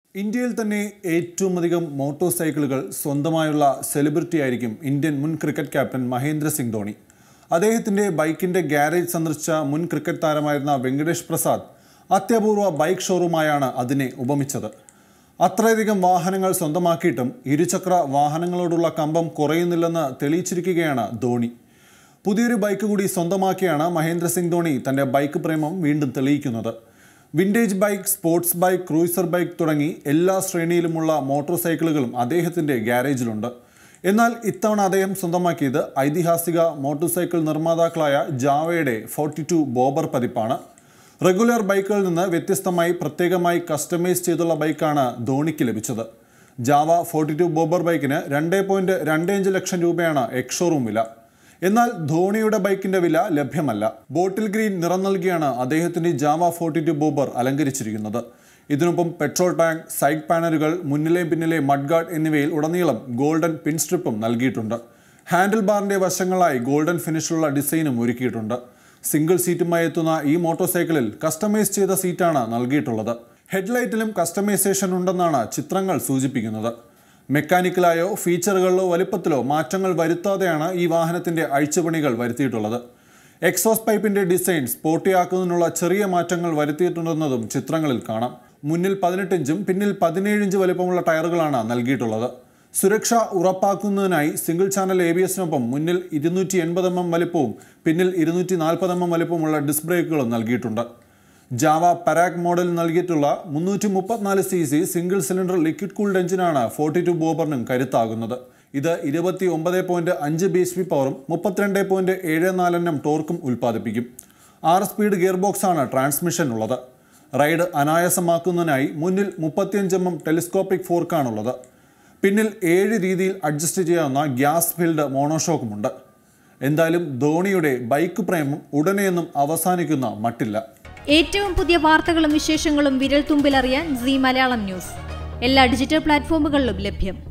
ഇന്ത്യയിൽ തന്നെ ഏറ്റവും അധികം മോട്ടോർ സൈക്കിളുകൾ സ്വന്തമായുള്ള സെലിബ്രിറ്റി ആയിരിക്കും ഇന്ത്യൻ മുൻ ക്രിക്കറ്റ് ക്യാപ്റ്റൻ മഹേന്ദ്ര സിംഗ് ധോണി അദ്ദേഹത്തിന്റെ ബൈക്കിന്റെ ഗ്യാരേജ് സന്ദർശിച്ച മുൻ ക്രിക്കറ്റ് താരമായിരുന്ന വെങ്കടേഷ് പ്രസാദ് അത്യപൂർവ ബൈക്ക് ഷോറൂമായാണ് അതിനെ ഉപമിച്ചത് അത്രയധികം വാഹനങ്ങൾ സ്വന്തമാക്കിയിട്ടും ഇരുചക്ര വാഹനങ്ങളോടുള്ള കമ്പം കുറയുന്നില്ലെന്ന് തെളിയിച്ചിരിക്കുകയാണ് ധോണി പുതിയൊരു ബൈക്ക് കൂടി സ്വന്തമാക്കിയാണ് മഹേന്ദ്ര സിംഗ് ധോണി തന്റെ ബൈക്ക് പ്രേമം വീണ്ടും തെളിയിക്കുന്നത് vintage bike sports bike cruiser bike തുടങ്ങി എല്ലാ ശ്രേണിയിലുമുള്ള മോട്ടോർ സൈക്കിളുകളും അദ്ദേഹത്തിന്റെ ഗ്യാരേജിലുണ്ട് എന്നാൽ ഇത്തവണ അദ്ദേഹം സ്വന്തമാക്കിയത് ഐതിഹാസിക മോട്ടോർ സൈക്കിൾ നിർമ്മാതാക്കളായ ജാവയുടെ ഫോർട്ടി ടു ബോബർ പതിപ്പാണ് റെഗുലർ ബൈക്കുകളിൽ നിന്ന് വ്യത്യസ്തമായി പ്രത്യേകമായി കസ്റ്റമൈസ് ചെയ്തുള്ള ബൈക്കാണ് ധോണിക്ക് ലഭിച്ചത് ജാവ ഫോർട്ടി ടു ബോബർ ബൈക്കിന് രണ്ട് പോയിന്റ് രണ്ട് അഞ്ച് ലക്ഷം രൂപയാണ് എക്സ്ഷോറൂം വില എന്നാൽ ധോണിയുടെ ബൈക്കിന്റെ വില ലഭ്യമല്ല ബോട്ടിൽ ഗ്രീൻ നിറം നൽകിയാണ് അദ്ദേഹത്തിന്റെ ജാവ ഫോർട്ടി ടു ബോബർ അലങ്കരിച്ചിരിക്കുന്നത് ഇതിനൊപ്പം പെട്രോൾ ടാങ്ക് സൈഡ് പാനലുകൾ മുന്നിലെ പിന്നിലെ മഡ്ഗാർഡ് എന്നിവയിൽ ഉടനീളം ഗോൾഡൻ പിൻ സ്ട്രിപ്പും നൽകിയിട്ടുണ്ട് ഹാൻഡിൽ ബാറിന്റെ വശങ്ങളായി ഗോൾഡൻ ഫിനിഷുള്ള ഡിസൈനും ഒരുക്കിയിട്ടുണ്ട് സിംഗിൾ സീറ്റുമായി എത്തുന്ന ഈ മോട്ടോർ സൈക്കിളിൽ കസ്റ്റമൈസ് ചെയ്ത സീറ്റാണ് നൽകിയിട്ടുള്ളത് ഹെഡ്ലൈറ്റിലും കസ്റ്റമൈസേഷൻ ഉണ്ടെന്നാണ് ചിത്രങ്ങൾ സൂചിപ്പിക്കുന്നത് മെക്കാനിക്കലായോ ഫീച്ചറുകളിലോ വലിപ്പത്തിലോ മാറ്റങ്ങൾ വരുത്താതെയാണ് ഈ വാഹനത്തിന്റെ അഴിച്ചുപണികൾ വരുത്തിയിട്ടുള്ളത് എക്സോസ് പൈപ്പിന്റെ ഡിസൈൻ സ്പോർട്ടിയാക്കുന്നതിനുള്ള ചെറിയ മാറ്റങ്ങൾ വരുത്തിയിട്ടുണ്ടെന്നതും ചിത്രങ്ങളിൽ കാണാം മുന്നിൽ പതിനെട്ട് ഇഞ്ചും പിന്നിൽ പതിനേഴ് ഇഞ്ച് വലിപ്പമുള്ള ടയറുകളാണ് നൽകിയിട്ടുള്ളത് സുരക്ഷ ഉറപ്പാക്കുന്നതിനായി സിംഗിൾ ചാനൽ എ ബി എസിനൊപ്പം മുന്നിൽ ഇരുന്നൂറ്റി എൺപത് എം എം വലിപ്പവും പിന്നിൽ ഇരുന്നൂറ്റി നാൽപ്പത് എം എം വലിപ്പമുള്ള ഡിസ്ക് ബ്രേക്കുകളും നൽകിയിട്ടുണ്ട് ജാവ പരാഗ് മോഡലിൽ നൽകിയിട്ടുള്ള മുന്നൂറ്റി മുപ്പത്തിനാല് C C single cylinder liquid cooled എഞ്ചിനാണ് ഫോർട്ടി ടു ബോബറിനും കരുത്താകുന്നത് ഇത് ഇരുപത്തി ഒമ്പത് പോയിന്റ് അഞ്ച് ബി എച്ച് പി പവറും മുപ്പത്തിരണ്ട് പോയിന്റ് ഏഴ് നാലെണ്ണം ടോർക്കും ഉൽപ്പാദിപ്പിക്കും ആറ് സ്പീഡ് ഗിയർ ബോക്സ് ആണ് ട്രാൻസ്മിഷൻ ഉള്ളത് റൈഡ് അനായാസമാക്കുന്നതിനായി മുന്നിൽ മുപ്പത്തിയഞ്ച് എം എം ടെലിസ്കോപ്പിക് ഫോർക്കാണുള്ളത് പിന്നിൽ ഏഴ് രീതിയിൽ അഡ്ജസ്റ്റ് ചെയ്യാവുന്ന ഗ്യാസ് ഫീൽഡ് മോണോഷോക്കുമുണ്ട് എന്തായാലും ധോണിയുടെ ബൈക്ക് പ്രേമം ഉടനെയൊന്നും അവസാനിക്കുന്ന മട്ടില്ല ഏറ്റവും പുതിയ വാർത്തകളും വിശേഷങ്ങളും വിരൽ തുമ്പിലറിയാൻ സി മലയാളം ന്യൂസ് എല്ലാ ഡിജിറ്റൽ പ്ലാറ്റ്ഫോമുകളിലും ലഭ്യം